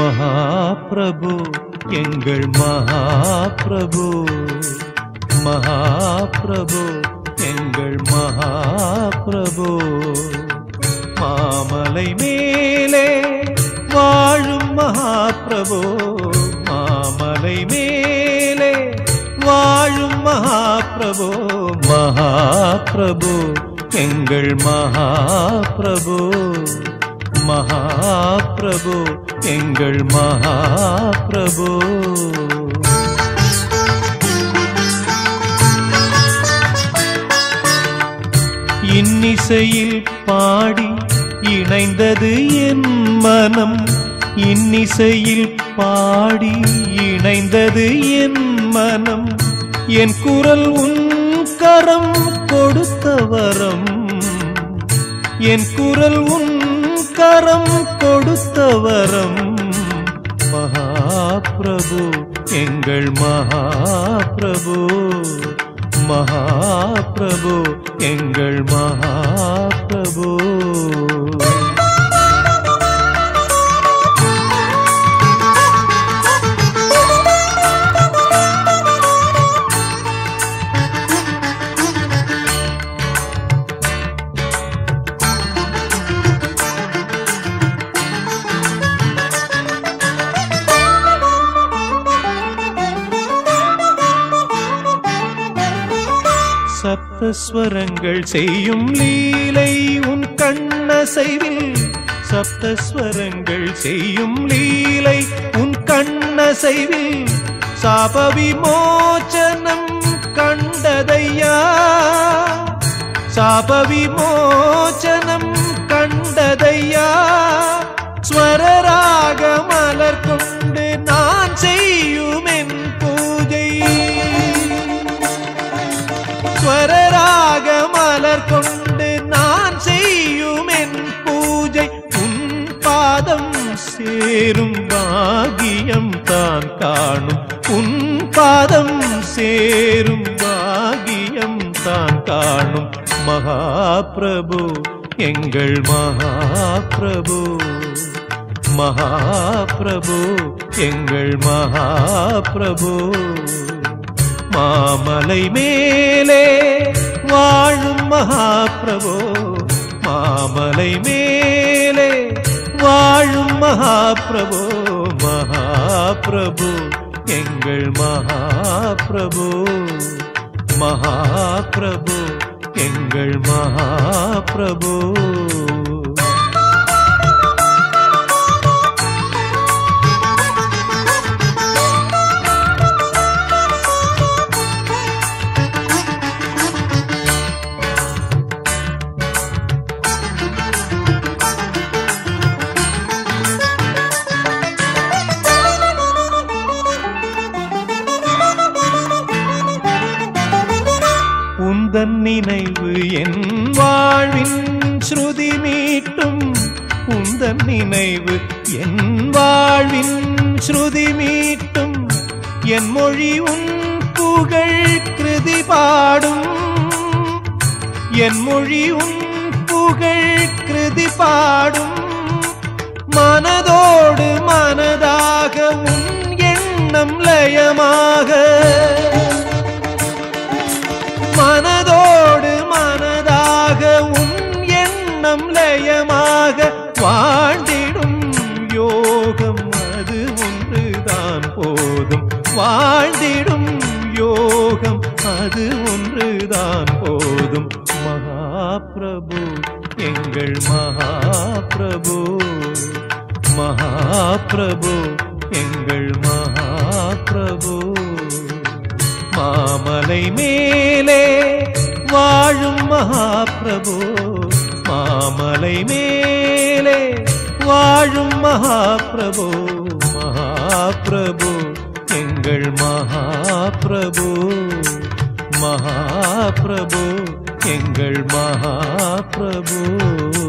மகாபிரபு எங்கள் மகாபிரபு மகாபிரபு எங்கள் மகாபிரபு மாமலை மேலே வாழும் மகாபிரபு மாமலை மேலே வாழும் மகாபிரபு மகாபிரபு எங்கள் மகாபிரபு மகாபிரபு எங்கள் மகாபிரபு இன்னிசையில் பாடி இணைந்தது என் மனம் இன்னிசையில் பாடி இணைந்தது என் மனம் என் குரல் உன் கரம் கொடுத்த வரம் என் குரல் உன் கரம் கொடுத்த வரம் மகாபிரபு எங்கள் மகாபிரபு மகாபிரபு எங்கள் மகாபிரபு சப்தஸ்வரங்கள் செய்யும் லீலை உன் கண்ணசைவில் சப்தஸ்வரங்கள் செய்யும் லீலை உன் கண்ணசைவில் சாப விமோச்சனம் கண்டதையா சாப விமோச்சனம் கண்டதையா ஸ்வரராக மலர் கொண்டு நான் செய்யும் என் பூஜை ஸ்வரராக மலர் கொண்டு நான் செய்யும் என் பூஜை உன் பாதம் சேரும் பாகியம் தான் காணும் உன் பாதம் சேரும் பாகியம் தான் காணும் மகாபிரபு எங்கள் மகாபிரபு மகாபிரபு எங்கள் மகாபிரபு மாமலை மேலே வாழும் மகாபிரபு மாமலை மேலே வாழும் மகாபிரபு மகாபிரபு எங்கள் மகாபிரபு மகாபிரபு எங்கள் மகாபிரபு உந்தன் நினைவு என் வாழ்வின் ஸ்ருதி மீட்டும் உந்தன் நினைவு என் வாழ்வின் ஸ்ருதி மீட்டும் என் மொழி உன் புகழ் கிருதி பாடும் என் மொழி உன் புகழ் கிருதி பாடும் மனதோடு மனதாக உன் எண்ணம் லயமாக மனதோடு மனதாக உன் எண்ணம் லயமாக வாழ்ந்திடும் யோகம் அது ஒன்றுதான் போதும் வாழ்ந்திடும் யோகம் அது ஒன்றுதான் போதும் மகாபிரபு எங்கள் மகாபிரபு மகாபிரபு எங்கள் மகாபிரபு மாமலை மேலே வாழும் மகாபிரபு மாமலை மேலே வாழும் மகாபிரபு மகாபிரபு எங்கள் மகாபிரபு மகாபிரபு எங்கள் மகாபிரபு